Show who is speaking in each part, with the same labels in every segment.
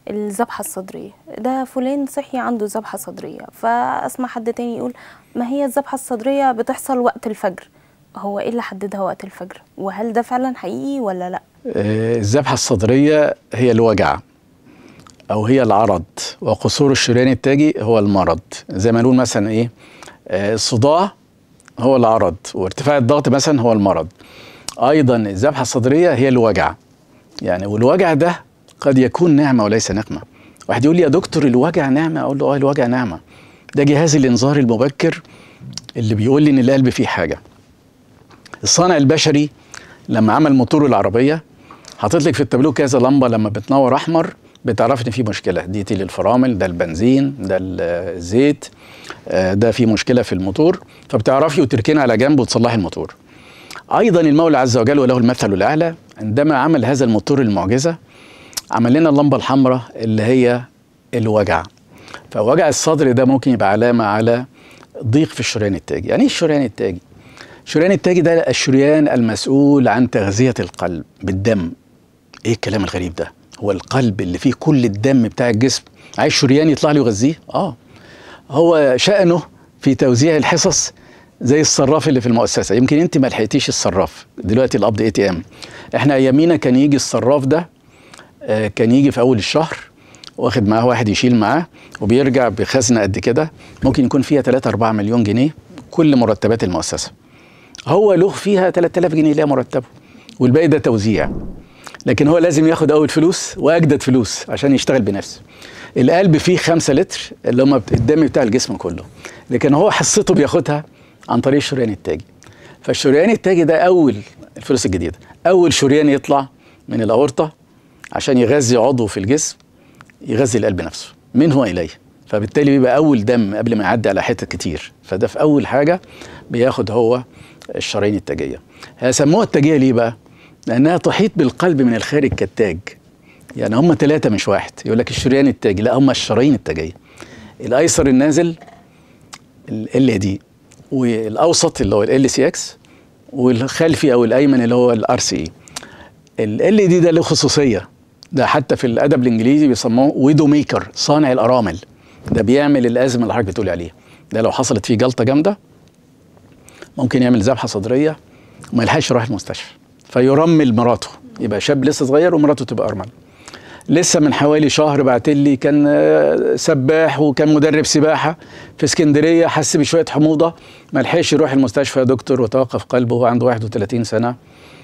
Speaker 1: الذبحه الصدريه ده فلان صحي عنده ذبحه صدريه فاسمع حد تاني يقول ما هي الذبحه الصدريه بتحصل وقت الفجر هو ايه اللي حددها وقت الفجر وهل ده فعلا حقيقي ولا لا
Speaker 2: آه، الذبحة الصدرية هي الوجع أو هي العرض وقصور الشريان التاجي هو المرض زي ما نقول مثلا إيه آه، الصداع هو العرض وارتفاع الضغط مثلا هو المرض أيضا الذبحة الصدرية هي الوجع يعني والوجع ده قد يكون نعمة وليس نقمة واحد يقول لي يا دكتور الوجع نعمة أقول له آه الوجع نعمة ده جهاز الإنذار المبكر اللي بيقول لي إن القلب فيه حاجة الصانع البشري لما عمل موتور العربيه حاطط لك في التابلو كذا لمبه لما بتنور احمر بتعرف ان في مشكله دي تيل الفرامل ده البنزين ده الزيت آه، ده في مشكله في الموتور فبتعرفي وتركني على جنب وتصلحي الموتور ايضا المولى عز وجل وله المثل الاعلى عندما عمل هذا الموتور المعجزه عمل لنا اللمبه الحمراء اللي هي الوجع فوجع الصدر ده ممكن يبقى علامه على ضيق في الشريان التاجي يعني ايه الشريان التاجي الشريان التاجي ده الشريان المسؤول عن تغذية القلب بالدم ايه الكلام الغريب ده هو القلب اللي فيه كل الدم بتاع الجسم عايز شريان يطلع له يغذيه اه هو شأنه في توزيع الحصص زي الصراف اللي في المؤسسة يمكن انت ما لحقتيش الصراف دلوقتي القبض اي تي ام احنا ايامينا كان يجي الصراف ده آه كان يجي في اول الشهر واخد معاه واحد يشيل معاه وبيرجع بخزنة قد كده ممكن يكون فيها 3 4 مليون جنيه كل مرتبات المؤسسة هو له فيها 3000 جنيه ليها مرتبه والباقي ده توزيع لكن هو لازم ياخد اول فلوس واجدد فلوس عشان يشتغل بنفسه القلب فيه 5 لتر اللي هم الدم بتاع الجسم كله لكن هو حصته بياخدها عن طريق الشريان التاجي فالشريان التاجي ده اول الفلوس الجديده اول شريان يطلع من الاورطه عشان يغذي عضو في الجسم يغذي القلب نفسه منه اليه فبالتالي بيبقى اول دم قبل ما يعدي على حتت كتير فده في اول حاجه بياخد هو الشرايين التاجيه سموها التاجيه ليه بقى لانها تحيط بالقلب من الخارج كالتاج يعني هم ثلاثه مش واحد يقول لك الشريان التاجي لا هم الشرايين التاجيه الايسر النازل ال دي والاوسط اللي هو ال سي اكس والخلفي او الايمن اللي هو الار سي اي ال دي ده له خصوصيه ده حتى في الادب الانجليزي بيسموه ويدو ميكر صانع الارامل ده بيعمل الازمه اللي حضرتك بتقولي عليها ده لو حصلت فيه جلطه جامده ممكن يعمل ذبحه صدريه وما يلحقش يروح المستشفى فيرمل مراته يبقى شاب لسه صغير ومراته تبقى ارمل لسه من حوالي شهر بعت لي كان آه، سباح وكان مدرب سباحه في اسكندريه حس بشويه حموضه ما لحقش يروح المستشفى يا دكتور وتوقف قلبه وهو عنده 31 سنه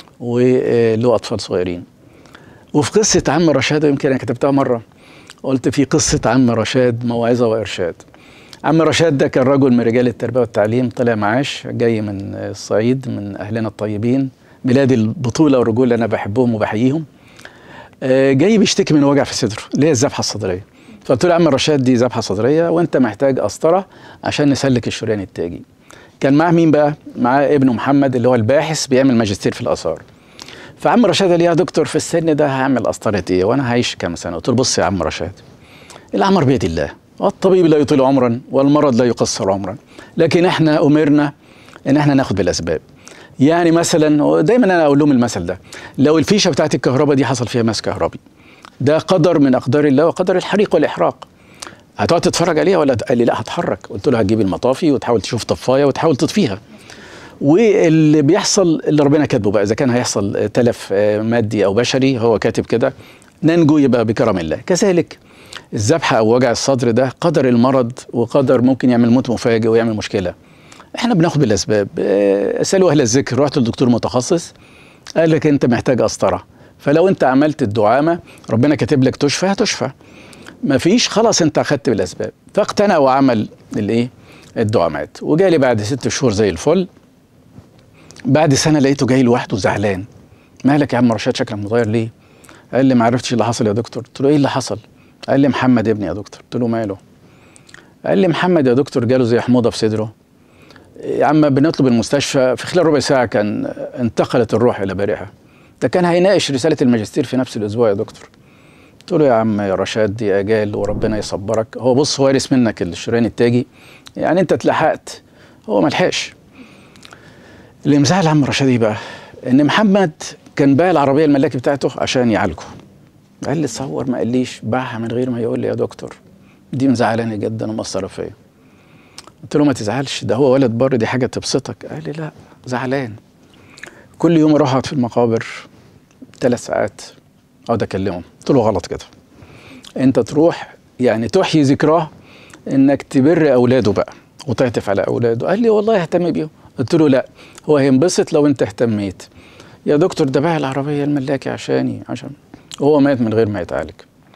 Speaker 2: وله اطفال صغيرين وفي قصه عم رشاد يمكن انا كتبتها مره قلت في قصه عم رشاد موعظه وارشاد عم رشاد ده كان رجل من رجال التربيه والتعليم طلع معاش جاي من الصعيد من اهلنا الطيبين بلاد البطوله والرجوله انا بحبهم وبحييهم آه، جاي بيشتكي من وجع في صدره اللي هي الذبحه الصدريه فقلت له يا عم رشاد دي ذبحه صدريه وانت محتاج قسطره عشان نسلك الشريان التاجي كان معاه مين بقى معاه ابنه محمد اللي هو الباحث بيعمل ماجستير في الاثار فعم رشاد قال لي يا دكتور في السن ده هعمل قسطره ايه وانا هعيش كام سنه قلت له بص يا عم رشاد الامر بيد الله الطبيب لا يطيل عمرا والمرض لا يقصر عمرا لكن احنا امرنا ان احنا ناخد بالاسباب يعني مثلا دايما انا اقول لهم المثل ده لو الفيشه بتاعت الكهرباء دي حصل فيها ماس كهربي ده قدر من اقدار الله وقدر الحريق والاحراق هتقعد تتفرج عليها ولا قال لي لا هتحرك قلت له هتجيب المطافي وتحاول تشوف طفايه وتحاول تطفيها واللي بيحصل اللي ربنا كاتبه بقى اذا كان هيحصل تلف آه، مادي او بشري هو كاتب كده ننجو يبقى بكرم الله كذلك الذبحه او وجع الصدر ده قدر المرض وقدر ممكن يعمل موت مفاجئ ويعمل مشكله احنا بناخد بالاسباب آه، اسالوا اهل الذكر رحت لدكتور متخصص قال لك انت محتاج قسطره فلو انت عملت الدعامه ربنا كاتب لك تشفى هتشفى ما فيش خلاص انت اخدت بالاسباب فاقتنع وعمل الايه الدعامات وجالي بعد ست شهور زي الفل بعد سنه لقيته جاي لوحده زعلان مالك يا عم رشاد شكلك متغير ليه قال لي ما عرفتش اللي حصل يا دكتور قلت له ايه اللي حصل قال لي محمد ابني يا دكتور قلت له ماله قال لي محمد يا دكتور جاله زي حموضه في صدره يا عم بنطلب المستشفى في خلال ربع ساعه كان انتقلت الروح الى بارحه ده كان هيناقش رساله الماجستير في نفس الاسبوع يا دكتور قلت له يا عم يا رشاد دي اجال وربنا يصبرك هو بص وارث منك الشريان التاجي يعني انت اتلحقت هو ما لحقش اللي مزعل عم رشاد ايه بقى ان محمد كان بايع العربيه الملاكي بتاعته عشان يعالجه قال لي صور ما قاليش باعها من غير ما يقول لي يا دكتور دي مزعلاني جدا ومأثرة فيا قلت له ما تزعلش ده هو ولد بر دي حاجة تبسطك قال لي لا زعلان كل يوم اروح اقعد في المقابر ثلاث ساعات اقعد اكلمهم قلت له غلط كده انت تروح يعني تحيي ذكراه انك تبر اولاده بقى وتعطف على اولاده قال لي والله اهتم بيهم قلت له لا هو هينبسط لو انت اهتميت يا دكتور ده باع العربيه الملاكي عشاني عشان هو مات من غير ما يتعالج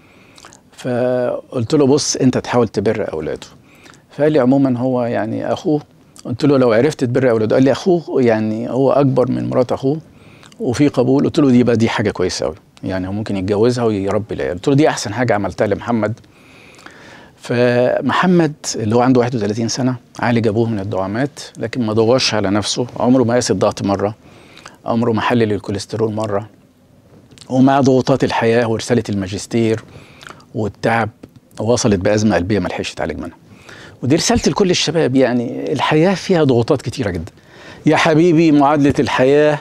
Speaker 2: فقلت له بص انت تحاول تبر اولاده فقال لي عموما هو يعني اخوه قلت له لو عرفت تبر اولاده قال لي اخوه يعني هو اكبر من مرات اخوه وفي قبول قلت له دي بقى دي حاجه كويسه قوي يعني هو ممكن يتجوزها ويربي العيال قلت له دي احسن حاجه عملتها لمحمد فمحمد اللي هو عنده 31 سنه عالج ابوه من الدعامات لكن ما ضغطش على نفسه عمره ما قاس الضغط مره عمره ما حلل الكوليسترول مره ومع ضغوطات الحياه ورساله الماجستير والتعب وصلت بازمه قلبيه ما لحقش يتعالج منها ودي رسالتي لكل الشباب يعني الحياه فيها ضغوطات كتيره جدا يا حبيبي معادله الحياه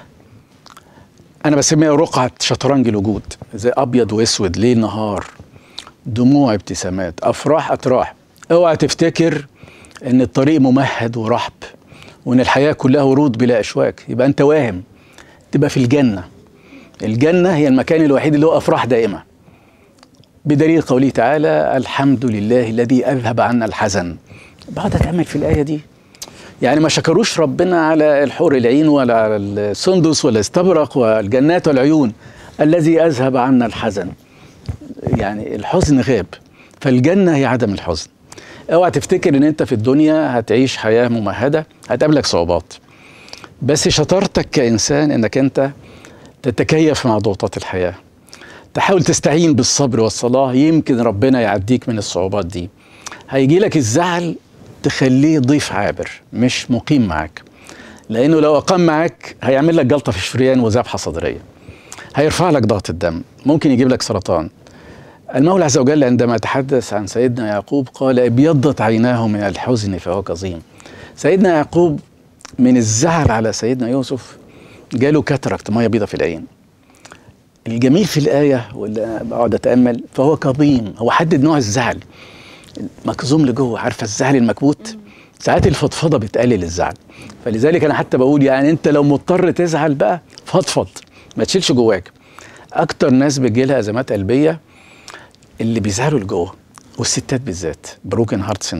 Speaker 2: انا بسميها رقعه شطرنج الوجود زي ابيض واسود ليل نهار دموع ابتسامات افراح اتراح اوعى تفتكر ان الطريق ممهد ورحب وان الحياه كلها ورود بلا اشواك يبقى انت واهم تبقى في الجنه الجنه هي المكان الوحيد اللي هو افراح دائمه بدليل قوله تعالى الحمد لله الذي اذهب عنا الحزن بقعد اتامل في الايه دي يعني ما شكروش ربنا على الحور العين ولا على السندس ولا الاستبرق والجنات والعيون الذي اذهب عنا الحزن يعني الحزن غاب فالجنه هي عدم الحزن اوعى تفتكر ان انت في الدنيا هتعيش حياه ممهده هتقابلك صعوبات بس شطارتك كانسان انك انت تتكيف مع ضغوطات الحياه تحاول تستعين بالصبر والصلاه يمكن ربنا يعديك من الصعوبات دي هيجي لك الزعل تخليه ضيف عابر مش مقيم معاك لانه لو اقام معاك هيعمل لك جلطه في الشريان وذبحه صدريه هيرفع لك ضغط الدم ممكن يجيب لك سرطان المولى عز وجل عندما تحدث عن سيدنا يعقوب قال ابيضت عيناه من الحزن فهو كظيم سيدنا يعقوب من الزعل على سيدنا يوسف جاله كاتراكت ميه بيضة في العين الجميل في الآية واللي بقعد أتأمل فهو كظيم هو حدد نوع الزعل مكظوم لجوه عارفة الزعل المكبوت ساعات الفضفضة بتقلل الزعل فلذلك أنا حتى بقول يعني أنت لو مضطر تزعل بقى فضفض ما تشيلش جواك أكتر ناس بتجيلها أزمات قلبية اللي بيزعلوا لجوه والستات بالذات بروكن هارت